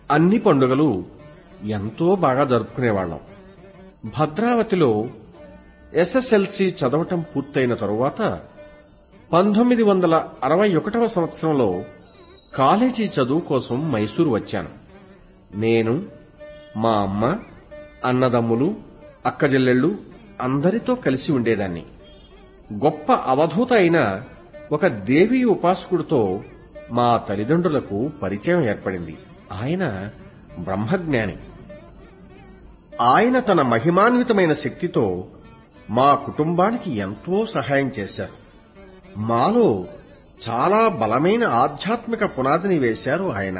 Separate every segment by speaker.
Speaker 1: అన్ని పండుగలు ఎంతో బాగా జరుపుకునేవాళ్ళం భద్రావతిలో ఎస్ఎస్ఎల్సి చదవటం పూర్తయిన తరువాత పంతొమ్మిది వందల అరవై ఒకటవ సంవత్సరంలో కాలేజీ చదువు కోసం మైసూరు వచ్చాను నేను మా అమ్మ అన్నదమ్ములు అక్కజెల్లెళ్ళు అందరితో కలిసి ఉండేదాన్ని గొప్ప అవధూత అయిన ఒక దేవీ ఉపాసకుడితో మా తల్లిదండ్రులకు పరిచయం ఏర్పడింది ఆయన బ్రహ్మజ్ఞాని ఆయన తన మహిమాన్వితమైన శక్తితో మా కుటుంబానికి ఎంతో సహాయం చేశారు మాలో చాలా బలమైన ఆధ్యాత్మిక పునాదిని వేశారు ఆయన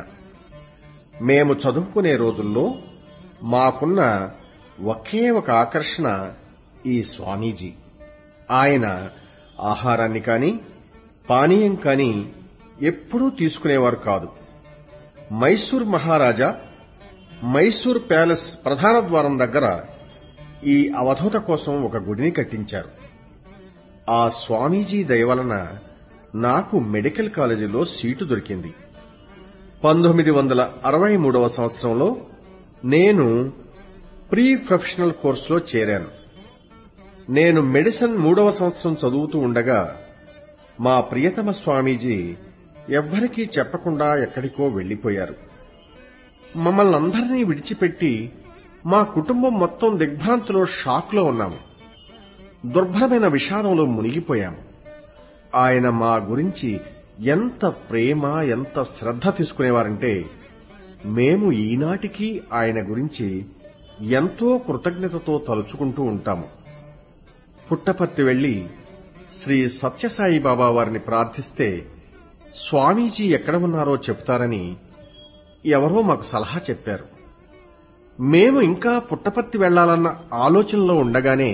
Speaker 1: మేము చదువుకునే రోజుల్లో మాకున్న ఒకే ఒక ఆకర్షణ ఈ స్వామీజీ ఆయన ఆహారాన్ని కాని పానీయం కాని ఎప్పుడూ తీసుకునేవారు కాదు మైసూర్ మహారాజా మైసూర్ ప్యాలెస్ ప్రధాన ద్వారం దగ్గర ఈ అవధూత కోసం ఒక గుడిని కట్టించారు ఆ స్వామీజీ దయవలన నాకు మెడికల్ కాలేజీలో సీటు దొరికింది పంతొమ్మిది వందల అరవై మూడవ సంవత్సరంలో నేను ప్రీ ప్రొఫెషనల్ కోర్సులో చేరాను నేను మెడిసిన్ మూడవ సంవత్సరం చదువుతూ ఉండగా మా ప్రియతమ స్వామీజీ ఎవ్వరికీ చెప్పకుండా ఎక్కడికో వెళ్లిపోయారు మమ్మల్ని అందరినీ విడిచిపెట్టి మా కుటుంబం మొత్తం దిగ్భ్రాంతిలో షాక్లో ఉన్నాము దుర్భరమైన విషాదంలో మునిగిపోయాము ఆయన మా గురించి ఎంత ప్రేమ ఎంత శ్రద్ధ తీసుకునేవారంటే మేము ఈనాటికి ఆయన గురించి ఎంతో కృతజ్ఞతతో తలుచుకుంటూ ఉంటాము పుట్టపర్తి వెళ్లి శ్రీ సత్యసాయి బాబా వారిని ప్రార్థిస్తే స్వామీజీ ఎక్కడ ఉన్నారో చెప్తారని ఎవరో మాకు సలహా చెప్పారు మేము ఇంకా పుట్టపర్తి వెళ్లాలన్న ఆలోచనలో ఉండగానే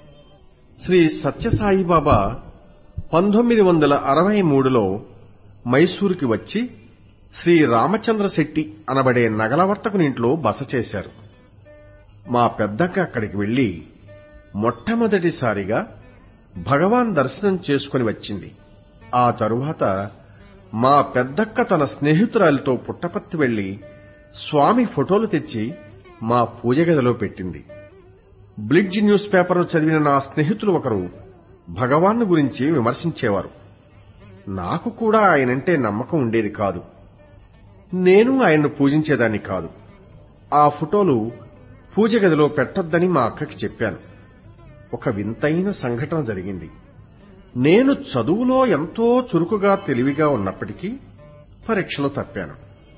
Speaker 1: శ్రీ సత్యసాయి బాబా పంతొమ్మిది వందల అరవై మూడులో మైసూరుకి వచ్చి శ్రీ రామచంద్ర శెట్టి అనబడే నగలవర్తకునింట్లో బస చేశారు మా పెద్దక్క అక్కడికి వెళ్లి మొట్టమొదటిసారిగా భగవాన్ దర్శనం చేసుకుని వచ్చింది ఆ తరువాత మా పెద్దక్క తన స్నేహితురాలితో పుట్టపర్తి వెళ్లి స్వామి ఫోటోలు తెచ్చి మా పూజ గదిలో పెట్టింది బ్లిడ్జ్ న్యూస్ పేపర్ చదివిన నా స్నేహితులు ఒకరు భగవాన్ గురించి విమర్శించేవారు నాకు కూడా ఆయనంటే నమ్మకం ఉండేది కాదు నేను ఆయన్ను పూజించేదాన్ని కాదు ఆ ఫోటోలు పూజ గదిలో పెట్టొద్దని మా అక్కకి చెప్పాను ఒక వింతైన సంఘటన జరిగింది నేను చదువులో ఎంతో చురుకుగా తెలివిగా ఉన్నప్పటికీ పరీక్షలో తప్పాను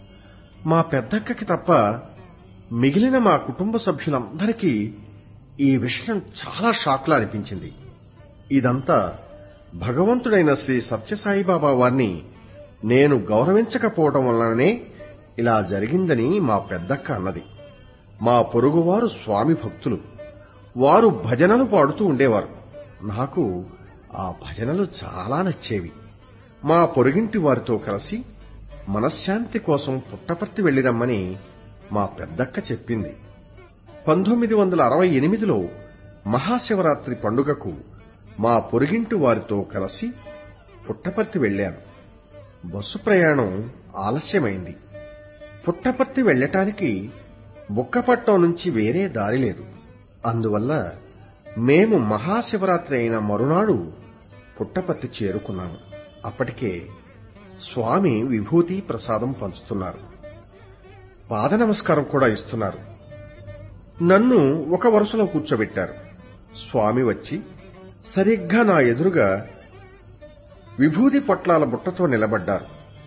Speaker 1: మా పెద్దక్కకి తప్ప మిగిలిన మా కుటుంబ సభ్యులందరికీ ఈ విషయం చాలా షాక్లా అనిపించింది ఇదంతా భగవంతుడైన శ్రీ సత్యసాయిబాబా వారిని నేను గౌరవించకపోవడం వలననే ఇలా జరిగిందని మా పెద్దక్క అన్నది మా పొరుగువారు స్వామి భక్తులు వారు భజనలు పాడుతూ ఉండేవారు నాకు ఆ భజనలు చాలా నచ్చేవి మా పొరుగింటి వారితో కలిసి మనశ్శాంతి కోసం పుట్టపర్తి వెళ్లిరమ్మని మా పెద్దక్క చెప్పింది పంతొమ్మిది వందల అరవై ఎనిమిదిలో మహాశివరాత్రి పండుగకు మా పొరుగింటి వారితో కలిసి పుట్టపర్తి వెళ్లాను బస్సు ప్రయాణం ఆలస్యమైంది పుట్టపర్తి వెళ్లటానికి బుక్కపట్నం నుంచి వేరే దారి లేదు అందువల్ల మేము మహాశివరాత్రి అయిన మరునాడు పుట్టపర్తి చేరుకున్నాము అప్పటికే స్వామి విభూతి ప్రసాదం పంచుతున్నారు పాద నమస్కారం కూడా ఇస్తున్నారు నన్ను ఒక వరుసలో కూర్చోబెట్టారు స్వామి వచ్చి సరిగ్గా నా ఎదురుగా విభూది పొట్లాల బుట్టతో నిలబడ్డారు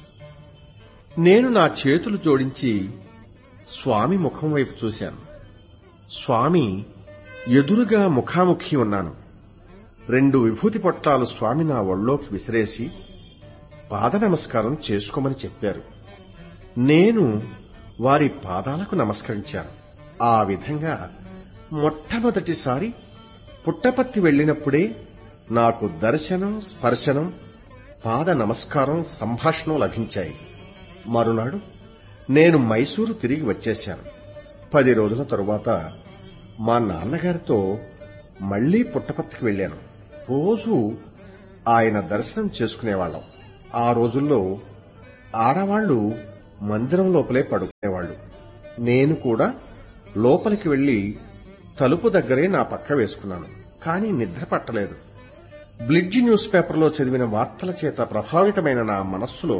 Speaker 1: నేను నా చేతులు జోడించి స్వామి ముఖం వైపు చూశాను స్వామి ఎదురుగా ముఖాముఖి ఉన్నాను రెండు విభూతి పొట్లాలు స్వామి నా ఒళ్ళోకి విసిరేసి పాద నమస్కారం చేసుకోమని చెప్పారు నేను వారి పాదాలకు నమస్కరించాను ఆ విధంగా మొట్టమొదటిసారి పుట్టపత్తి వెళ్లినప్పుడే నాకు దర్శనం స్పర్శనం పాద నమస్కారం సంభాషణం లభించాయి మరునాడు నేను మైసూరు తిరిగి వచ్చేశాను పది రోజుల తరువాత మా నాన్నగారితో మళ్లీ పుట్టపత్తికి వెళ్లాను రోజు ఆయన దర్శనం చేసుకునేవాళ్ళం ఆ రోజుల్లో ఆడవాళ్లు మందిరం లోపలే పడుకునేవాళ్లు నేను కూడా లోపలికి వెళ్లి తలుపు దగ్గరే నా పక్క వేసుకున్నాను కానీ నిద్ర పట్టలేదు బ్లిడ్జ్ న్యూస్ పేపర్లో చదివిన వార్తల చేత ప్రభావితమైన నా మనస్సులో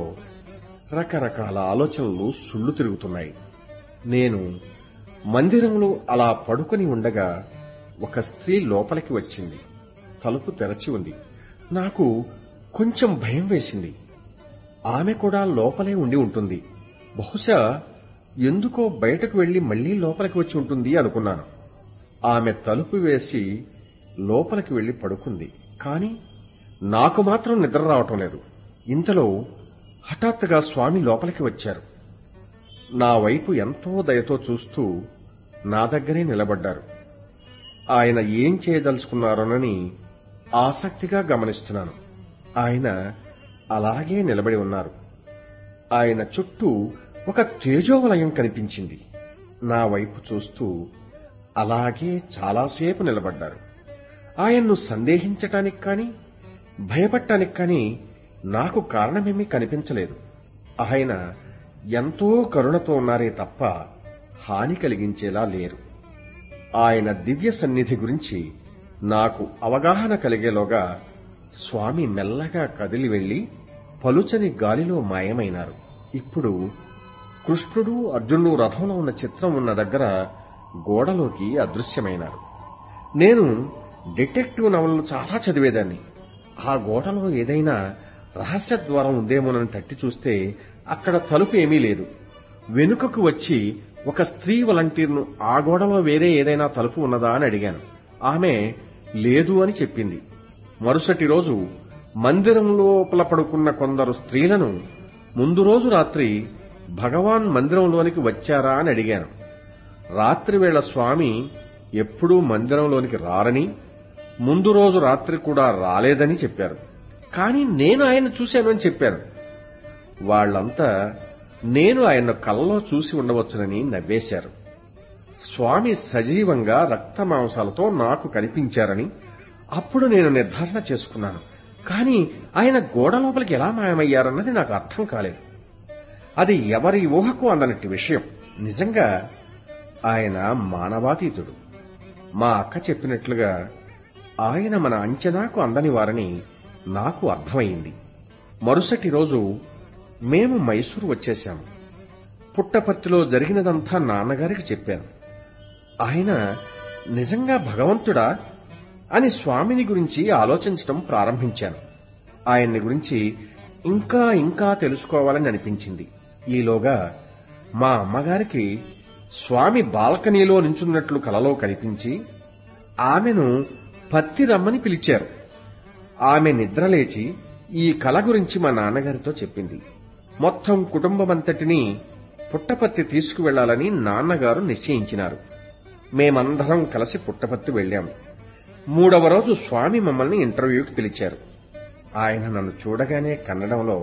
Speaker 1: రకరకాల ఆలోచనలు సుళ్ళు తిరుగుతున్నాయి నేను మందిరంలో అలా పడుకొని ఉండగా ఒక స్త్రీ లోపలికి వచ్చింది తలుపు తెరచి ఉంది నాకు కొంచెం భయం వేసింది ఆమె కూడా లోపలే ఉండి ఉంటుంది బహుశా ఎందుకో బయటకు వెళ్లి మళ్లీ లోపలికి వచ్చి ఉంటుంది అనుకున్నాను ఆమె తలుపు వేసి లోపలికి వెళ్లి పడుకుంది కాని నాకు మాత్రం నిద్ర రావటం లేదు ఇంతలో హఠాత్తుగా స్వామి లోపలికి వచ్చారు నా వైపు ఎంతో దయతో చూస్తూ నా దగ్గరే నిలబడ్డారు ఆయన ఏం చేయదలుచుకున్నారోనని ఆసక్తిగా గమనిస్తున్నాను ఆయన అలాగే నిలబడి ఉన్నారు ఆయన చుట్టూ ఒక తేజోవలయం కనిపించింది నా వైపు చూస్తూ అలాగే చాలాసేపు నిలబడ్డారు ఆయన్ను సందేహించటానికి కాని భయపడటానికి కాని నాకు కారణమేమీ కనిపించలేదు ఆయన ఎంతో కరుణతో ఉన్నారే తప్ప హాని కలిగించేలా లేరు ఆయన దివ్య సన్నిధి గురించి నాకు అవగాహన కలిగేలోగా స్వామి మెల్లగా కదిలి వెళ్లి పలుచని గాలిలో మాయమైనారు ఇప్పుడు కృష్ణుడు అర్జునుడు రథంలో ఉన్న చిత్రం ఉన్న దగ్గర గోడలోకి అదృశ్యమైనారు నేను డిటెక్టివ్ నవలలు చాలా చదివేదాన్ని ఆ గోడలో ఏదైనా రహస్య ద్వారం ఉందేమోనని తట్టి చూస్తే అక్కడ తలుపు ఏమీ లేదు వెనుకకు వచ్చి ఒక స్త్రీ వాలంటీర్ను ఆ గోడలో వేరే ఏదైనా తలుపు ఉన్నదా అని అడిగాను ఆమె లేదు అని చెప్పింది మరుసటి రోజు మందిరం లోపల పడుకున్న కొందరు స్త్రీలను ముందు రోజు రాత్రి భగవాన్ మందిరంలోనికి వచ్చారా అని అడిగాను రాత్రివేళ స్వామి ఎప్పుడూ మందిరంలోనికి రారని ముందు రోజు రాత్రి కూడా రాలేదని చెప్పారు కానీ నేను ఆయన చూశాను అని చెప్పారు వాళ్లంతా నేను ఆయన కళ్ళలో చూసి ఉండవచ్చునని నవ్వేశారు స్వామి సజీవంగా రక్త మాంసాలతో నాకు కనిపించారని అప్పుడు నేను నిర్ధారణ చేసుకున్నాను కానీ ఆయన గోడ లోపలికి ఎలా మాయమయ్యారన్నది నాకు అర్థం కాలేదు అది ఎవరి ఊహకు అందనట్టి విషయం నిజంగా ఆయన మానవాతీతుడు మా అక్క చెప్పినట్లుగా ఆయన మన అంచనాకు అందని వారని నాకు అర్థమైంది మరుసటి రోజు మేము మైసూరు వచ్చేశాము పుట్టపర్తిలో జరిగినదంతా నాన్నగారికి చెప్పాను ఆయన నిజంగా భగవంతుడా అని స్వామిని గురించి ఆలోచించడం ప్రారంభించాను ఆయన్ని గురించి ఇంకా ఇంకా తెలుసుకోవాలని అనిపించింది ఈలోగా మా అమ్మగారికి స్వామి బాల్కనీలో నించున్నట్లు కలలో కనిపించి ఆమెను పత్తి రమ్మని పిలిచారు ఆమె నిద్రలేచి ఈ కల గురించి మా నాన్నగారితో చెప్పింది మొత్తం కుటుంబమంతటినీ పుట్టపత్తి తీసుకువెళ్లాలని నాన్నగారు నిశ్చయించినారు మేమందరం కలిసి పుట్టపత్తి వెళ్లాము మూడవ రోజు స్వామి మమ్మల్ని ఇంటర్వ్యూకి పిలిచారు ఆయన నన్ను చూడగానే కన్నడంలో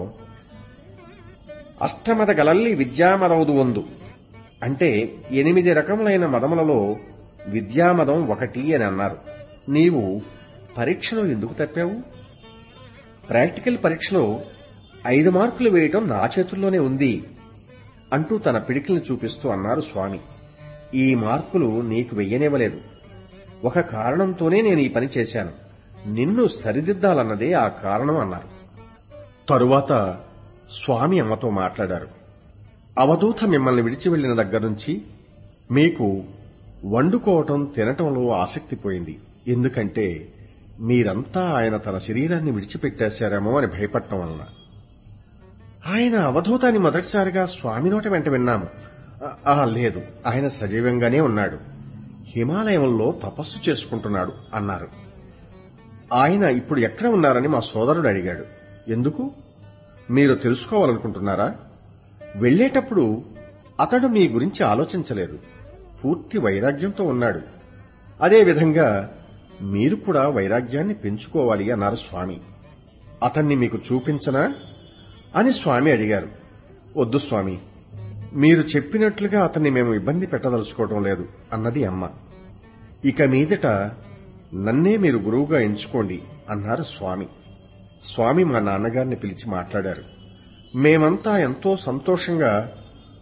Speaker 1: అష్టమద గలల్లి విద్యామదవుదు వందు అంటే ఎనిమిది రకములైన మదములలో విద్యామదం ఒకటి అని అన్నారు నీవు పరీక్షలో ఎందుకు తప్పావు ప్రాక్టికల్ పరీక్షలో ఐదు మార్కులు వేయటం నా చేతుల్లోనే ఉంది అంటూ తన పిడికిల్ని చూపిస్తూ అన్నారు స్వామి ఈ మార్కులు నీకు వెయ్యనివ్వలేదు ఒక కారణంతోనే నేను ఈ పని చేశాను నిన్ను సరిదిద్దాలన్నదే ఆ కారణం అన్నారు తరువాత స్వామి అమ్మతో మాట్లాడారు అవధూత మిమ్మల్ని విడిచి వెళ్లిన దగ్గర నుంచి మీకు వండుకోవటం తినటంలో ఆసక్తి పోయింది ఎందుకంటే మీరంతా ఆయన తన శరీరాన్ని విడిచిపెట్టేశారేమో అని భయపడటం వలన ఆయన అవధూతాన్ని మొదటిసారిగా స్వామి నోట వెంట విన్నాము ఆ, ఆ లేదు ఆయన సజీవంగానే ఉన్నాడు హిమాలయంలో తపస్సు చేసుకుంటున్నాడు అన్నారు ఆయన ఇప్పుడు ఎక్కడ ఉన్నారని మా సోదరుడు అడిగాడు ఎందుకు మీరు తెలుసుకోవాలనుకుంటున్నారా వెళ్లేటప్పుడు అతడు మీ గురించి ఆలోచించలేదు పూర్తి వైరాగ్యంతో ఉన్నాడు అదేవిధంగా మీరు కూడా వైరాగ్యాన్ని పెంచుకోవాలి అన్నారు స్వామి అతన్ని మీకు చూపించనా అని స్వామి అడిగారు వద్దు స్వామి మీరు చెప్పినట్లుగా అతన్ని మేము ఇబ్బంది పెట్టదలుచుకోవటం లేదు అన్నది అమ్మ ఇక మీదట నన్నే మీరు గురువుగా ఎంచుకోండి అన్నారు స్వామి స్వామి మా నాన్నగారిని పిలిచి మాట్లాడారు మేమంతా ఎంతో సంతోషంగా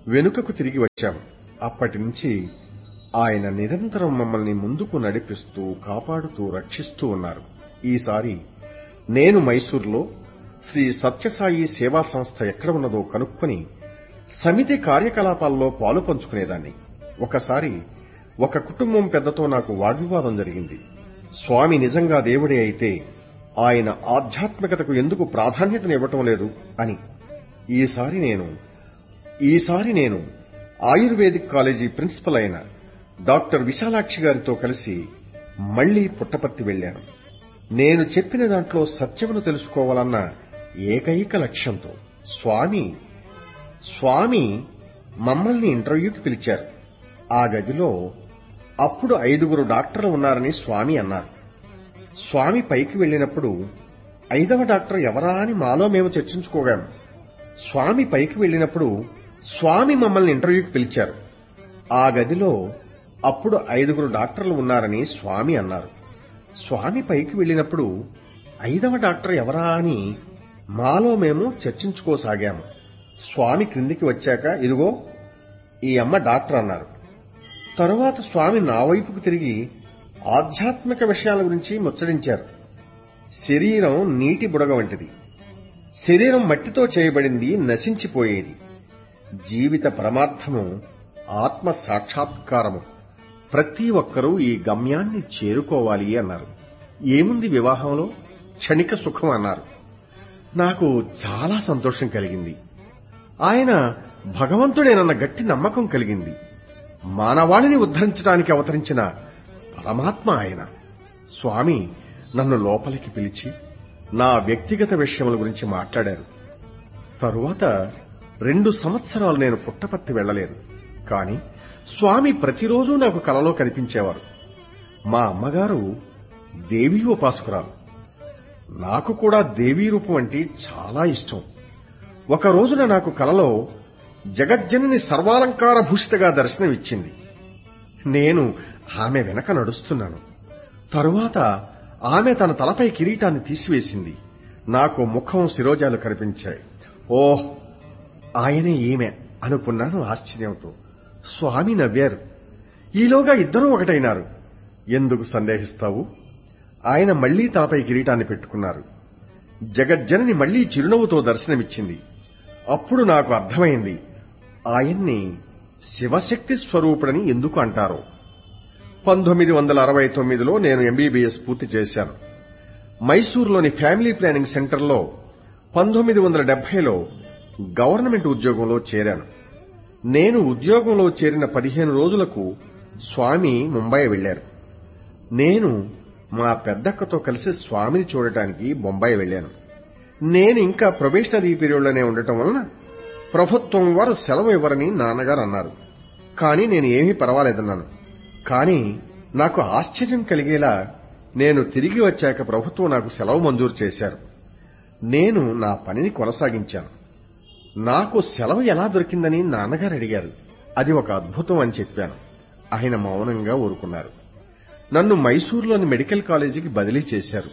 Speaker 1: వెనుకకు తిరిగి వచ్చాము అప్పటి నుంచి ఆయన నిరంతరం మమ్మల్ని ముందుకు నడిపిస్తూ కాపాడుతూ రక్షిస్తూ ఉన్నారు ఈసారి నేను మైసూర్లో శ్రీ సత్యసాయి సేవా సంస్థ ఎక్కడ ఉన్నదో కనుక్కొని సమితి కార్యకలాపాల్లో పాలు పంచుకునేదాన్ని ఒకసారి ఒక కుటుంబం పెద్దతో నాకు వాగ్వివాదం జరిగింది స్వామి నిజంగా దేవుడే అయితే ఆయన ఆధ్యాత్మికతకు ఎందుకు ప్రాధాన్యతనివ్వటం లేదు అని ఈసారి నేను ఈసారి నేను ఆయుర్వేదిక్ కాలేజీ ప్రిన్సిపల్ అయిన డాక్టర్ విశాలాక్షి గారితో కలిసి మళ్లీ పుట్టపర్తి వెళ్లాను నేను చెప్పిన దాంట్లో సత్యమును తెలుసుకోవాలన్న ఏకైక లక్ష్యంతో స్వామి స్వామి మమ్మల్ని ఇంటర్వ్యూకి పిలిచారు ఆ గదిలో అప్పుడు ఐదుగురు డాక్టర్లు ఉన్నారని స్వామి అన్నారు స్వామి పైకి వెళ్లినప్పుడు ఐదవ డాక్టర్ ఎవరా అని మాలో మేము చర్చించుకోగాము స్వామి పైకి వెళ్లినప్పుడు స్వామి మమ్మల్ని ఇంటర్వ్యూకి పిలిచారు ఆ గదిలో అప్పుడు ఐదుగురు డాక్టర్లు ఉన్నారని స్వామి అన్నారు స్వామి పైకి వెళ్లినప్పుడు ఐదవ డాక్టర్ ఎవరా అని మాలో మేము చర్చించుకోసాగాము స్వామి క్రిందికి వచ్చాక ఇదిగో ఈ అమ్మ డాక్టర్ అన్నారు తరువాత స్వామి నా వైపుకు తిరిగి ఆధ్యాత్మిక విషయాల గురించి ముచ్చరించారు శరీరం నీటి బుడగ వంటిది శరీరం మట్టితో చేయబడింది నశించిపోయేది జీవిత పరమార్థము ఆత్మ సాక్షాత్కారము ప్రతి ఒక్కరూ ఈ గమ్యాన్ని చేరుకోవాలి అన్నారు ఏముంది వివాహంలో క్షణిక సుఖం అన్నారు నాకు చాలా సంతోషం కలిగింది ఆయన భగవంతుడేనన్న గట్టి నమ్మకం కలిగింది మానవాళిని ఉద్ధరించడానికి అవతరించిన పరమాత్మ ఆయన స్వామి నన్ను లోపలికి పిలిచి నా వ్యక్తిగత విషయముల గురించి మాట్లాడారు తరువాత రెండు సంవత్సరాలు నేను పుట్టపత్తి వెళ్లలేదు కాని స్వామి ప్రతిరోజు నాకు కలలో కనిపించేవారు మా అమ్మగారు దేవీ ఉపాసకురాలు నాకు కూడా దేవీ రూపం అంటే చాలా ఇష్టం ఒక రోజున నాకు కలలో జగజ్జనని సర్వాలంకార భూషితగా దర్శనమిచ్చింది నేను ఆమె వెనక నడుస్తున్నాను తరువాత ఆమె తన తలపై కిరీటాన్ని తీసివేసింది నాకు ముఖం శిరోజాలు కనిపించాయి ఓహ్ ఆయనే ఈమె అనుకున్నాను ఆశ్చర్యంతో స్వామి నవ్వారు ఈలోగా ఇద్దరూ ఒకటైనారు ఎందుకు సందేహిస్తావు ఆయన మళ్లీ తలపై కిరీటాన్ని పెట్టుకున్నారు జగజ్జనని మళ్లీ చిరునవ్వుతో దర్శనమిచ్చింది అప్పుడు నాకు అర్థమైంది ఆయన్ని శివశక్తి స్వరూపుడని ఎందుకు అంటారో పంతొమ్మిది వందల అరవై తొమ్మిదిలో నేను ఎంబీబీఎస్ పూర్తి చేశాను మైసూరులోని ఫ్యామిలీ ప్లానింగ్ సెంటర్లో పంతొమ్మిది వందల డెబ్బైలో గవర్నమెంట్ ఉద్యోగంలో చేరాను నేను ఉద్యోగంలో చేరిన పదిహేను రోజులకు స్వామి ముంబై వెళ్లారు నేను మా పెద్దక్కతో కలిసి స్వామిని చూడటానికి బొంబాయి వెళ్లాను నేను ఇంకా ప్రొబేషనరీ పీరియడ్లోనే ఉండటం వలన ప్రభుత్వం వారు సెలవు ఇవ్వరని నాన్నగారు అన్నారు కానీ నేను ఏమీ పర్వాలేదన్నాను కానీ నాకు ఆశ్చర్యం కలిగేలా నేను తిరిగి వచ్చాక ప్రభుత్వం నాకు సెలవు మంజూరు చేశారు నేను నా పనిని కొనసాగించాను నాకు సెలవు ఎలా దొరికిందని నాన్నగారు అడిగారు అది ఒక అద్భుతం అని చెప్పాను ఆయన మౌనంగా ఊరుకున్నారు నన్ను మైసూరులోని మెడికల్ కాలేజీకి బదిలీ చేశారు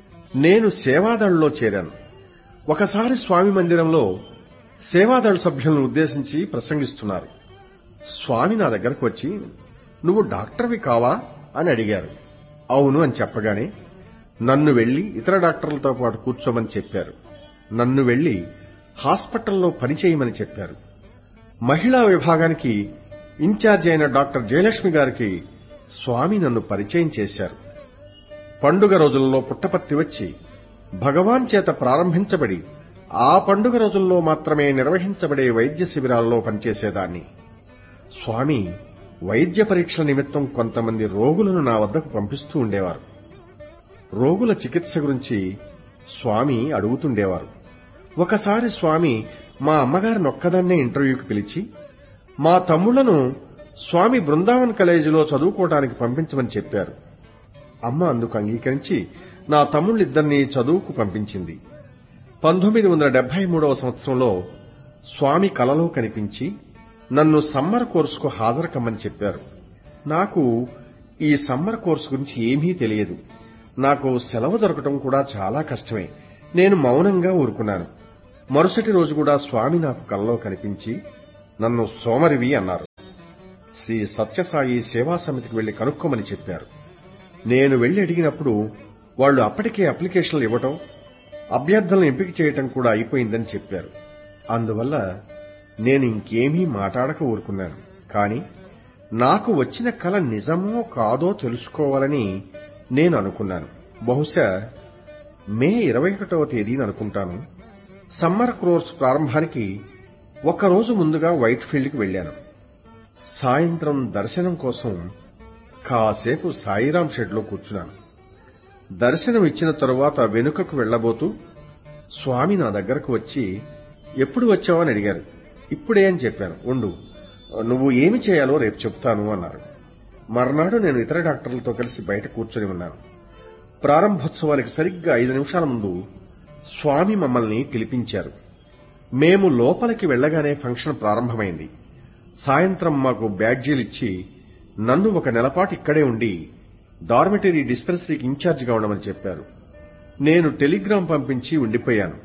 Speaker 1: నేను సేవాదళ్లో చేరాను ఒకసారి స్వామి మందిరంలో సేవాదళ సభ్యులను ఉద్దేశించి ప్రసంగిస్తున్నారు స్వామి నా దగ్గరకు వచ్చి నువ్వు డాక్టర్వి కావా అని అడిగారు అవును అని చెప్పగానే నన్ను వెళ్లి ఇతర డాక్టర్లతో పాటు కూర్చోమని చెప్పారు నన్ను వెళ్లి హాస్పిటల్లో పనిచేయమని చెప్పారు మహిళా విభాగానికి ఇన్ఛార్జి అయిన డాక్టర్ జయలక్ష్మి గారికి స్వామి నన్ను పరిచయం చేశారు పండుగ రోజుల్లో పుట్టపత్తి వచ్చి భగవాన్ చేత ప్రారంభించబడి ఆ పండుగ రోజుల్లో మాత్రమే నిర్వహించబడే వైద్య శిబిరాల్లో పనిచేసేదాన్ని స్వామి వైద్య పరీక్షల నిమిత్తం కొంతమంది రోగులను నా వద్దకు పంపిస్తూ ఉండేవారు రోగుల చికిత్స గురించి స్వామి అడుగుతుండేవారు ఒకసారి స్వామి మా అమ్మగారిని ఒక్కదాన్నే ఇంటర్వ్యూకి పిలిచి మా తమ్ముళ్లను స్వామి బృందావన్ కాలేజీలో చదువుకోవడానికి పంపించమని చెప్పారు అమ్మ అందుకు అంగీకరించి నా తమ్ముళ్ళిద్దరినీ చదువుకు పంపించింది పంతొమ్మిది వందల డెబ్బై మూడవ సంవత్సరంలో స్వామి కలలో కనిపించి నన్ను సమ్మర్ కోర్సుకు హాజరు కమ్మని చెప్పారు నాకు ఈ సమ్మర్ కోర్సు గురించి ఏమీ తెలియదు నాకు సెలవు దొరకటం కూడా చాలా కష్టమే నేను మౌనంగా ఊరుకున్నాను మరుసటి రోజు కూడా స్వామి నాకు కలలో కనిపించి నన్ను సోమరివి అన్నారు శ్రీ సత్యసాయి సేవా సమితికి వెళ్లి కనుక్కోమని చెప్పారు నేను వెళ్లి అడిగినప్పుడు వాళ్ళు అప్పటికే అప్లికేషన్లు ఇవ్వటం అభ్యర్థులను ఎంపిక చేయటం కూడా అయిపోయిందని చెప్పారు అందువల్ల నేను ఇంకేమీ మాట్లాడక ఊరుకున్నాను కాని నాకు వచ్చిన కల నిజమో కాదో తెలుసుకోవాలని నేను అనుకున్నాను బహుశా మే ఇరవై ఒకటవ తేదీని అనుకుంటాను సమ్మర్ కోర్స్ ప్రారంభానికి ఒక్కరోజు ముందుగా వైట్ ఫీల్డ్కి వెళ్లాను సాయంత్రం దర్శనం కోసం కాసేపు సాయిరాం షెడ్లో కూర్చున్నాను దర్శనం ఇచ్చిన తరువాత వెనుకకు వెళ్లబోతూ స్వామి నా దగ్గరకు వచ్చి ఎప్పుడు వచ్చావని అడిగారు ఇప్పుడే అని చెప్పాను ఉండు నువ్వు ఏమి చేయాలో రేపు చెప్తాను అన్నారు మర్నాడు నేను ఇతర డాక్టర్లతో కలిసి బయట కూర్చొని ఉన్నాను ప్రారంభోత్సవానికి సరిగ్గా ఐదు నిమిషాల ముందు స్వామి మమ్మల్ని పిలిపించారు మేము లోపలికి వెళ్లగానే ఫంక్షన్ ప్రారంభమైంది సాయంత్రం మాకు బ్యాడ్జీలిచ్చి నన్ను ఒక నెలపాటు ఇక్కడే ఉండి డార్మెటరీ డిస్పెన్సరీకి ఇన్ఛార్జిగా ఉండమని చెప్పారు నేను టెలిగ్రామ్ పంపించి ఉండిపోయాను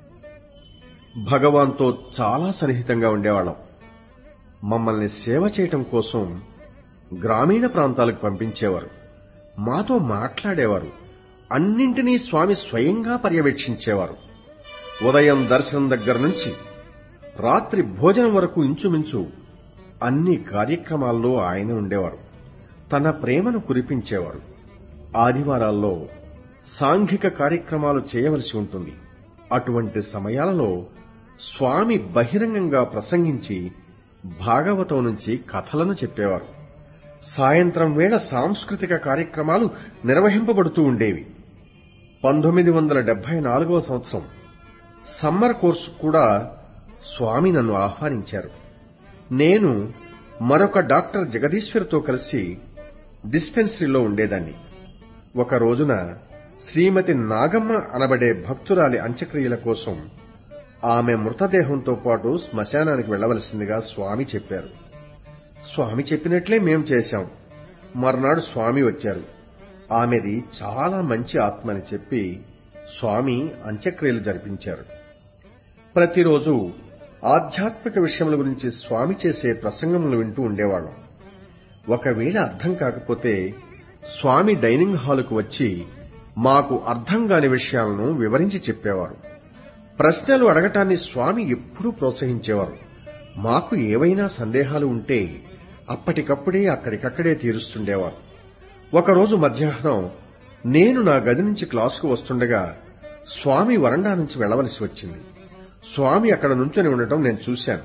Speaker 1: భగవాన్తో చాలా సన్నిహితంగా ఉండేవాళ్ళం మమ్మల్ని సేవ చేయటం కోసం గ్రామీణ ప్రాంతాలకు పంపించేవారు మాతో మాట్లాడేవారు అన్నింటినీ స్వామి స్వయంగా పర్యవేక్షించేవారు ఉదయం దర్శనం దగ్గర నుంచి రాత్రి భోజనం వరకు ఇంచుమించు అన్ని కార్యక్రమాల్లో ఆయన ఉండేవారు తన ప్రేమను కురిపించేవారు ఆదివారాల్లో సాంఘిక కార్యక్రమాలు చేయవలసి ఉంటుంది అటువంటి సమయాలలో స్వామి బహిరంగంగా ప్రసంగించి భాగవతం నుంచి కథలను చెప్పేవారు సాయంత్రం వేళ సాంస్కృతిక కార్యక్రమాలు నిర్వహింపబడుతూ ఉండేవి పంతొమ్మిది వందల డెబ్బై నాలుగవ సంవత్సరం సమ్మర్ కోర్సు కూడా స్వామి నన్ను ఆహ్వానించారు నేను మరొక డాక్టర్ జగదీశ్వర్తో కలిసి డిస్పెన్సరీలో ఉండేదాన్ని ఒక రోజున శ్రీమతి నాగమ్మ అనబడే భక్తురాలి అంత్యక్రియల కోసం ఆమె మృతదేహంతో పాటు శ్మశానానికి వెళ్లవలసిందిగా స్వామి చెప్పారు స్వామి చెప్పినట్లే మేం చేశాం మర్నాడు స్వామి వచ్చారు ఆమెది చాలా మంచి ఆత్మ అని చెప్పి స్వామి అంత్యక్రియలు జరిపించారు ప్రతిరోజు ఆధ్యాత్మిక విషయముల గురించి స్వామి చేసే ప్రసంగములు వింటూ ఉండేవాళ్ళం ఒకవేళ అర్థం కాకపోతే స్వామి డైనింగ్ హాలుకు వచ్చి మాకు అర్థం కాని విషయాలను వివరించి చెప్పేవారు ప్రశ్నలు అడగటాన్ని స్వామి ఎప్పుడూ ప్రోత్సహించేవారు మాకు ఏవైనా సందేహాలు ఉంటే అప్పటికప్పుడే అక్కడికక్కడే తీరుస్తుండేవారు ఒకరోజు మధ్యాహ్నం నేను నా గది నుంచి క్లాసుకు వస్తుండగా స్వామి వరండా నుంచి వెళ్లవలసి వచ్చింది స్వామి అక్కడ నుంచొని ఉండటం నేను చూశాను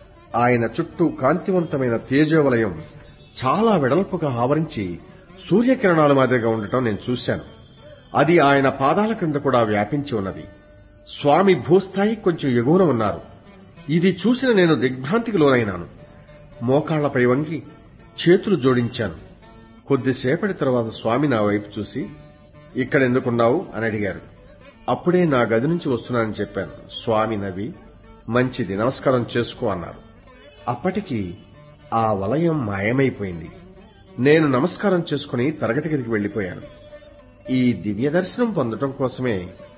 Speaker 1: ఆయన చుట్టూ కాంతివంతమైన తేజోవలయం చాలా వెడల్పుగా ఆవరించి సూర్యకిరణాల మాదిరిగా ఉండటం నేను చూశాను అది ఆయన పాదాల క్రింద కూడా వ్యాపించి ఉన్నది స్వామి భూస్థాయి కొంచెం ఎగువన ఉన్నారు ఇది చూసిన నేను దిగ్భ్రాంతికి లోనైనాను మోకాళ్లపై వంగి చేతులు జోడించాను కొద్దిసేపటి తర్వాత స్వామి నా వైపు చూసి ఇక్కడెందుకున్నావు అని అడిగారు అప్పుడే నా గది నుంచి వస్తున్నానని చెప్పాను స్వామి నవ్వి మంచిది నమస్కారం చేసుకో అన్నారు అప్పటికి ఆ వలయం మాయమైపోయింది నేను నమస్కారం చేసుకుని తరగతి గదికి వెళ్లిపోయాను ఈ దివ్య దర్శనం పొందటం కోసమే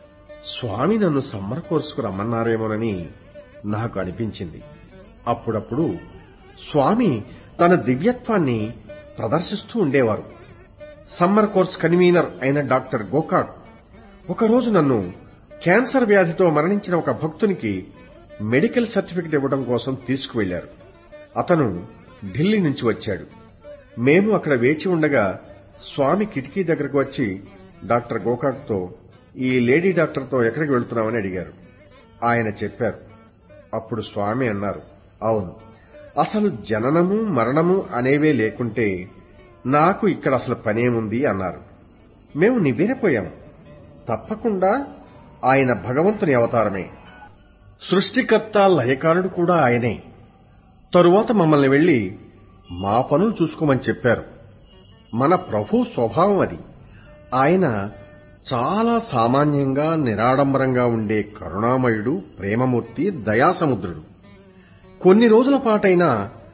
Speaker 1: స్వామి నన్ను సమ్మర్ కోర్సుకు రమ్మన్నారేమోనని నాకు అనిపించింది అప్పుడప్పుడు స్వామి తన దివ్యత్వాన్ని ప్రదర్శిస్తూ ఉండేవారు సమ్మర్ కోర్స్ కన్వీనర్ అయిన డాక్టర్ గోకాక్ ఒకరోజు నన్ను క్యాన్సర్ వ్యాధితో మరణించిన ఒక భక్తునికి మెడికల్ సర్టిఫికెట్ ఇవ్వడం కోసం తీసుకువెళ్లారు అతను ఢిల్లీ నుంచి వచ్చాడు మేము అక్కడ వేచి ఉండగా స్వామి కిటికీ దగ్గరకు వచ్చి డాక్టర్ గోకాక్తో ఈ లేడీ డాక్టర్తో ఎక్కడికి వెళ్తున్నామని అడిగారు ఆయన చెప్పారు అప్పుడు స్వామి అన్నారు అవును అసలు జననము మరణము అనేవే లేకుంటే నాకు ఇక్కడ అసలు పనేముంది అన్నారు మేము నివ్వెరపోయాం తప్పకుండా ఆయన భగవంతుని అవతారమే సృష్టికర్త లయకారుడు కూడా ఆయనే తరువాత మమ్మల్ని వెళ్లి మా పనులు చూసుకోమని చెప్పారు మన ప్రభు స్వభావం అది ఆయన చాలా సామాన్యంగా నిరాడంబరంగా ఉండే కరుణామయుడు ప్రేమమూర్తి దయాసముద్రుడు కొన్ని రోజుల పాటైనా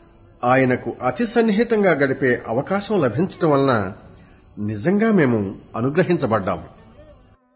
Speaker 1: ఆయనకు అతి సన్నిహితంగా గడిపే అవకాశం లభించటం వలన నిజంగా మేము అనుగ్రహించబడ్డాము